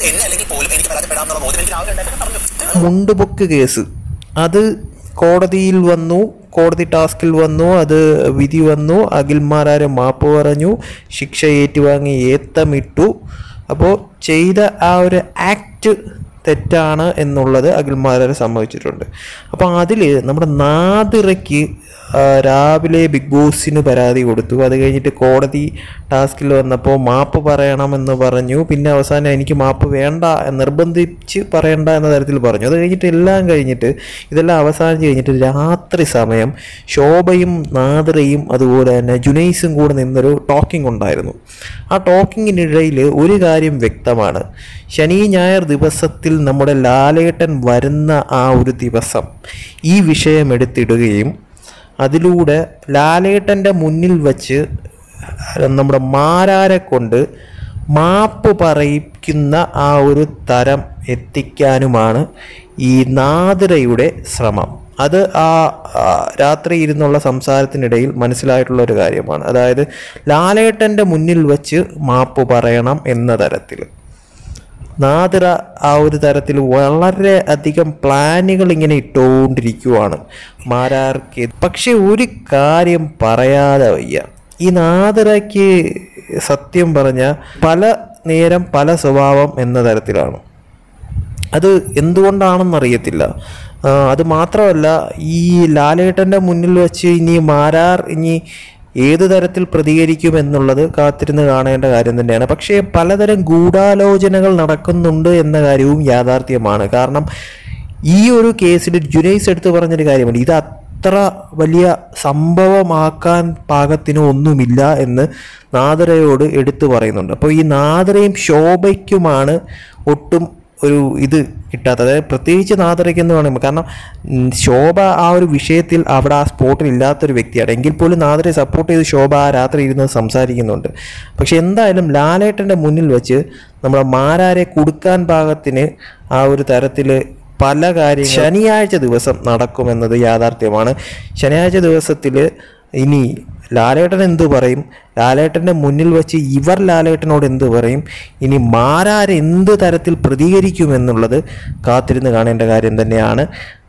എന്നെ അല്ലെങ്കിൽ പോലും എനിക്ക് പരാജയപ്പെടാമെന്നുള്ള ബോധ്യം എനിക്ക് രാവിലെ ഉണ്ടായിട്ട് പറഞ്ഞു മുണ്ടുപൊക്ക് കേസ് അത് കോടതിയിൽ വന്നു കോടതി ടാസ്കിൽ വന്നു അത് വിധി വന്നു അഖിൽമാരാരെ മാപ്പ് പറഞ്ഞു ശിക്ഷ ഏറ്റുവാങ്ങി ഏത്തമിട്ടു അപ്പോൾ ചെയ്ത ആ ഒരു ആക്ട് തെറ്റാണ് എന്നുള്ളത് അഖിൽമാരാരെ സമ്മതിച്ചിട്ടുണ്ട് അപ്പോൾ അതിൽ നമ്മുടെ നാദിറയ്ക്ക് ആ, രാവിലെ ബിഗ് ബോസിന് പരാതി കൊടുത്തു അത് കഴിഞ്ഞിട്ട് കോടതി ടാസ്കിൽ വന്നപ്പോൾ മാപ്പ് പറയണമെന്ന് പറഞ്ഞു പിന്നെ അവസാനം എനിക്ക് മാപ്പ് വേണ്ട നിർബന്ധിച്ച് പറയണ്ട എന്ന തരത്തിൽ പറഞ്ഞു അത് കഴിഞ്ഞിട്ട് എല്ലാം കഴിഞ്ഞിട്ട് ഇതെല്ലാം അവസാനിച്ച് കഴിഞ്ഞിട്ട് രാത്രി സമയം ശോഭയും നാദിറയും അതുപോലെ തന്നെ ജുനൈസും കൂടെ നിന്നൊരു ടോക്കിംഗ് ഉണ്ടായിരുന്നു ആ ടോക്കിങ്ങിനിടയിൽ ഒരു കാര്യം വ്യക്തമാണ് ശനി ഞായർ ദിവസത്തിൽ നമ്മുടെ ലാലേട്ടൻ വരുന്ന ആ ഒരു ദിവസം ഈ വിഷയം എടുത്തിടുകയും അതിലൂടെ ലാലേട്ടൻ്റെ മുന്നിൽ വച്ച് നമ്മുടെ മാരാരെ കൊണ്ട് മാപ്പ് പറയിക്കുന്ന ആ ഒരു തരം എത്തിക്കാനുമാണ് ഈ നാദിറയുടെ ശ്രമം അത് ആ ആ, രാത്രി ഇരുന്നുള്ള സംസാരത്തിനിടയിൽ മനസ്സിലായിട്ടുള്ള ഒരു കാര്യമാണ് അതായത് ലാലേട്ടൻ്റെ മുന്നിൽ വച്ച് മാപ്പ് പറയണം എന്ന തരത്തിൽ നാദിറ ആ ഒരു തരത്തിൽ വളരെ അധികം പ്ലാനുകൾ ഇങ്ങനെ ഇട്ടുകൊണ്ടിരിക്കുവാണ് മാരാർക്ക് പക്ഷെ ഒരു കാര്യം പറയാതെ വയ്യ ഈ നാദിറയ്ക്ക് സത്യം പറഞ്ഞ പല നേരം പല സ്വഭാവം എന്ന തരത്തിലാണ് അത് എന്തുകൊണ്ടാണെന്നറിയത്തില്ല ആ, അത് മാത്രമല്ല ഈ ലാലേട്ടൻ്റെ മുന്നിൽ വെച്ച് ഇനി മാരാർ ഇനി ഏത് തരത്തിൽ പ്രതികരിക്കും എന്നുള്ളത് കാത്തിരുന്ന് കാണേണ്ട കാര്യം തന്നെയാണ് പക്ഷേ പലതരം ഗൂഢാലോചനകൾ നടക്കുന്നുണ്ട് എന്ന കാര്യവും യാഥാർത്ഥ്യമാണ് കാരണം ഈ ഒരു കേസിൽ ജുനൈസ് എടുത്ത് പറഞ്ഞൊരു കാര്യമുണ്ട് ഇത് അത്ര വലിയ സംഭവമാക്കാൻ പാകത്തിന് ഒന്നുമില്ല എന്ന് നാദരയോട് എടുത്തു പറയുന്നുണ്ട് അപ്പോൾ ഈ നാദരയും ശോഭയ്ക്കുമാണ് ഒട്ടും ഒരു ഇത് കിട്ടാത്തത് അതായത് പ്രത്യേകിച്ച് നാദരയ്ക്ക് എന്ന് പറയുമ്പോൾ കാരണം ഉം, ശോഭ ആ ഒരു വിഷയത്തിൽ അവിടെ ആ സ്പോട്ടിൽ ഇല്ലാത്തൊരു വ്യക്തിയാണ് എങ്കിൽ പോലും നാദരയെ സപ്പോർട്ട് ചെയ്ത് ശോഭ ആ രാത്രി ഇരുന്ന് സംസാരിക്കുന്നുണ്ട് പക്ഷെ എന്തായാലും ലാലേട്ടൻ്റെ മുന്നിൽ വെച്ച് നമ്മുടെ മാരാരെ കൊടുക്കാൻ പാകത്തിന് ആ ഒരു തരത്തിൽ പല കാര്യങ്ങൾ ശനിയാഴ്ച ദിവസം നടക്കുമെന്നത് യാഥാർത്ഥ്യമാണ് ശനിയാഴ്ച ദിവസത്തിൽ ഇനി ലാലേട്ടൻ എന്ത് പറയും ലാലേട്ടൻ്റെ മുന്നിൽ വെച്ച് ഇവർ ലാലേട്ടനോട് എന്ത് പറയും ഇനി മാരാർ എന്ത് തരത്തിൽ പ്രതികരിക്കുമെന്നുള്ളത് കാത്തിരുന്ന് കാണേണ്ട കാര്യം തന്നെയാണ്